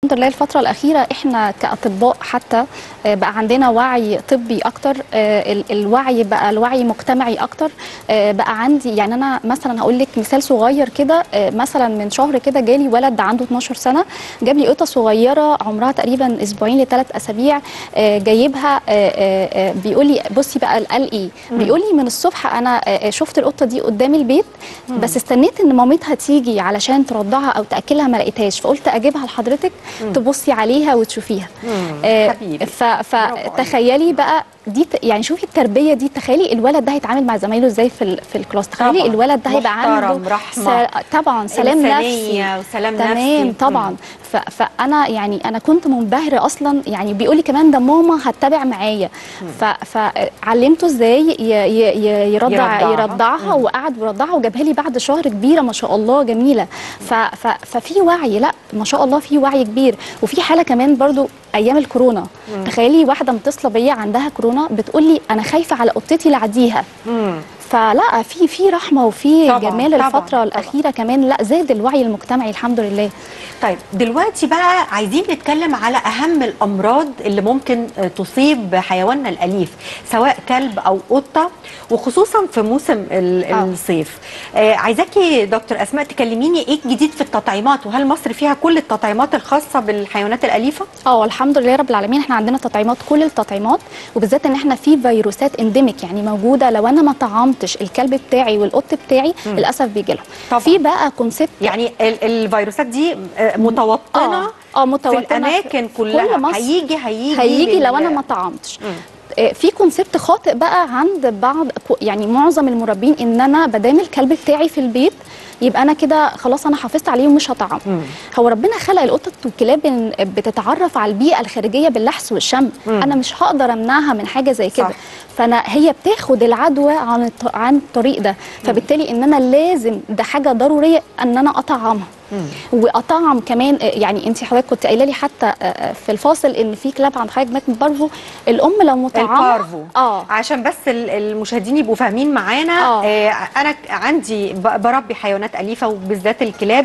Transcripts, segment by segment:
الحمد لله الفترة الأخيرة إحنا كأطباء حتى آه، بقى عندنا وعي طبي أكتر آه، ال- الوعي بقى الوعي مجتمعي أكتر آه، بقى عندي يعني أنا مثلا هقول لك مثال صغير كده آه، مثلا من شهر كده جالي ولد عنده 12 سنة جاب لي قطة صغيرة عمرها تقريبا أسبوعين لثلاث أسابيع آه، جايبها آه، آه، آه، بيقول لي بصي بقى قال إيه بيقول لي من الصبح أنا آه، آه، شفت القطة دي قدام البيت بس استنيت إن مامتها تيجي علشان ترضعها أو تأكلها ما لقيتهاش فقلت أجيبها لحضرتك تبصي عليها وتشوفيها آه، حبيبي. ف- فتخيلي بقى دي ت- يعني شوفي التربيه دي تخيلي الولد ده هيتعامل مع زمايله ازاي في ال- في الكلاس تخيلي طبعاً. الولد ده هيبقى محترم، عنده رحمة، طبعا سلام إنسانية نفسي وسلام تمام نفسي. طبعا ف... فانا يعني انا كنت منبهره اصلا يعني بيقول لي كمان ده ماما هتتابع معايا ف... فعلمته ازاي ي... ي... ي... يرضع يرضعها. يرضعها وقعد يرضعها وجابها لي بعد شهر كبيره ما شاء الله جميله ف... ف... ففي وعي لا ما شاء الله في وعي كبير وفي حاله كمان برضو ايام الكورونا تخيلي واحده متصله بيا عندها كورونا بتقول لي انا خايفه على قطتي اللي عاديها مم. فلا في في رحمه وفي طبعاً، جمال طبعاً، الفتره طبعاً. الاخيره كمان لا زاد الوعي المجتمعي الحمد لله طيب دلوقتي بقى عايزين نتكلم على اهم الامراض اللي ممكن آه، تصيب حيواننا الاليف سواء كلب او قطه وخصوصا في موسم ال- آه. الصيف آه، عايزاكي دكتور اسماء تكلميني ايه الجديد في التطعيمات وهل مصر فيها كل التطعيمات الخاصه بالحيوانات الاليفه اه الحمد لله رب العالمين احنا عندنا تطعيمات كل التطعيمات وبالذات ان احنا في فيروسات انديميك يعني موجوده لو انا ما طعمتش الكلب بتاعي والقط بتاعي للاسف بيجي لهم طبعاً. في بقى كونسيبت يعني ال- الفيروسات دي آه، متوطنه اه اه في متوطنه الاماكن في كلها كل مصر. هيجي هيجي هيجي لل- لو انا ما طعمتش مم. آه، في كونسيبت خاطئ بقى عند بعض يعني معظم المربين ان انا بدام الكلب بتاعي في البيت يبقى انا كده خلاص انا حافظت عليه ومش هطعمه مم. هو ربنا خلق القطط والكلاب إن بتتعرف على البيئه الخارجيه باللحس والشم مم. انا مش هقدر امنعها من حاجه زي كده صح. فانا هي بتاخد العدوى عن الط- عن الطريق ده فبالتالي ان انا لازم ده حاجه ضروريه ان انا اطعمها مم. واطعم كمان آه، يعني انت حضرتك كنت قايله لي حتى آه، آه، في الفاصل ان في كلاب عند حضرتك مات من بارفو الام لو مطعمه البارفو اه عشان بس ال- المشاهدين يبقوا فاهمين معانا آه. آه انا ك- عندي ب- بربي حيوانات اليفه وبالذات الكلاب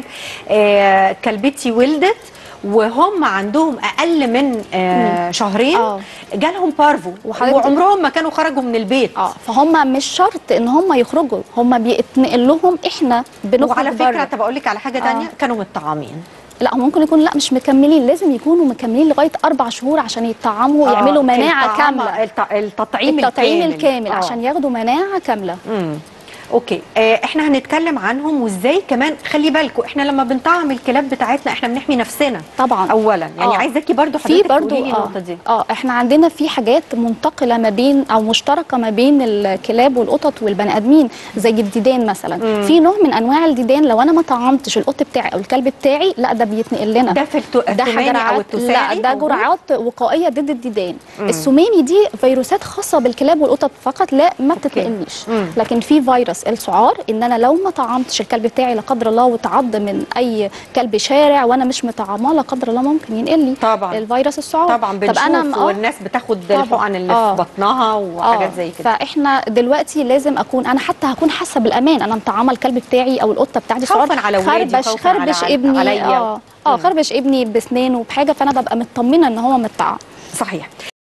آه كلبتي ولدت وهم عندهم اقل من آه شهرين آه. جالهم بارفو وحضرتك- وعمرهم ما كانوا خرجوا من البيت اه فهم مش شرط ان هم يخرجوا هم بيتنقل لهم احنا بنخرج وعلى فكره بره. طب اقول لك على حاجه آه. تانية كانوا متطعمين لا هم ممكن يكونوا لا مش مكملين لازم يكونوا مكملين لغايه اربع شهور عشان يطعموا ويعملوا آه، مناعه الطعام- كامله الت- التطعيم التطعيم الكامل, الكامل آه. عشان ياخدوا مناعه كامله امم اوكي آه احنا هنتكلم عنهم وازاي كمان خلي بالكم احنا لما بنطعم الكلاب بتاعتنا احنا بنحمي نفسنا طبعا اولا يعني آه. عايزاكي برضو في حضرتك برضو تقولي لي اه, النقطه دي اه احنا عندنا في حاجات منتقله ما بين او مشتركه ما بين الكلاب والقطط والبني ادمين زي الديدان مثلا مم. في نوع من انواع الديدان لو انا ما طعمتش القط بتاعي او الكلب بتاعي لا ده بيتنقل لنا ده في التو... ده الثماني او جرعات لا التساعي ده موجود؟ جرعات وقائيه ضد الديدان مم. السمامي دي فيروسات خاصه بالكلاب والقطط فقط لا ما أوكي. بتتنقلنيش مم. لكن في فيروس السعار ان انا لو ما طعمتش الكلب بتاعي لا قدر الله وتعض من اي كلب شارع وانا مش مطعماه لا قدر الله ممكن ينقل لي طبعا الفيروس السعار طبعا بنشوف طب انا آه، والناس بتاخد طبعاً. الحقن اللي آه. في بطنها وحاجات زي كده فاحنا دلوقتي لازم اكون انا حتى هكون حاسه بالامان انا مطعمه الكلب بتاعي او القطه بتاعتي خوفاً سعار على ولادي، خربش خوفاً على- خربش ابني عليا. اه اه مم. خربش ابني بسنانه بحاجه فانا ببقى مطمنه ان هو متطعم صحيح